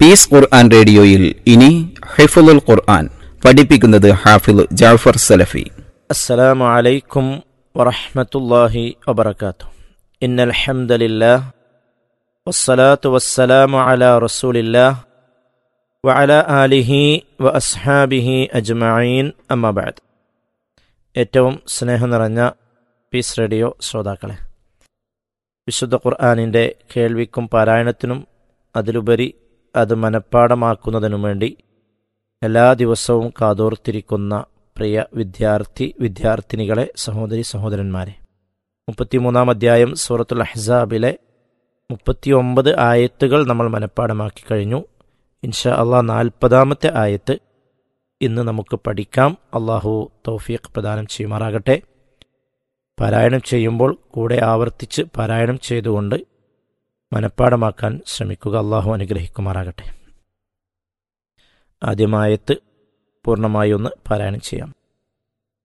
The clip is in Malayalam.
പീസ് ഖുർആൻ റേഡിയോയിൽ ഇനി ഹിഫുൽ ഖുർആൻ പഠിപ്പിക്കുന്നത് ഹാഫിൽ ജാഫർ സലഫി السلام عليكم ورحمة الله وبركاته إن الحمد لله والصلاة والسلام على رسول الله وعلى آله وأصحابه أجمعين أما بعد ഏറ്റവും സ്നേഹം നിറഞ്ഞ പീസ് റേഡിയോ ശ്രോതാക്കളെ വിശുദ്ധ ഖുർആാനിൻ്റെ കേൾവിക്കും പാരായണത്തിനും അതിലുപരി അത് മനഃപ്പാടമാക്കുന്നതിനും വേണ്ടി എല്ലാ ദിവസവും കാതോർത്തിരിക്കുന്ന പ്രിയ വിദ്യാർത്ഥി വിദ്യാർത്ഥിനികളെ സഹോദരി സഹോദരന്മാരെ മുപ്പത്തിമൂന്നാം അധ്യായം സൂറത്തുൽ അഹ്സാബിലെ മുപ്പത്തിയൊമ്പത് ആയത്തുകൾ നമ്മൾ മനഃപ്പാടമാക്കി കഴിഞ്ഞു ഇൻഷാ അള്ളാഹ് നാൽപ്പതാമത്തെ ആയത്ത് ഇന്ന് നമുക്ക് പഠിക്കാം അള്ളാഹു തൗഫീഖ് പ്രദാനം ചെയ്യുമാറാകട്ടെ പാരായണം ചെയ്യുമ്പോൾ കൂടെ ആവർത്തിച്ച് പാരായണം ചെയ്തുകൊണ്ട് മനഃപ്പാടമാക്കാൻ ശ്രമിക്കുക അള്ളാഹു അനുഗ്രഹിക്കുമാറാകട്ടെ ആദ്യമായത്ത് പൂർണ്ണമായി ഒന്ന് പാരായണം ചെയ്യാം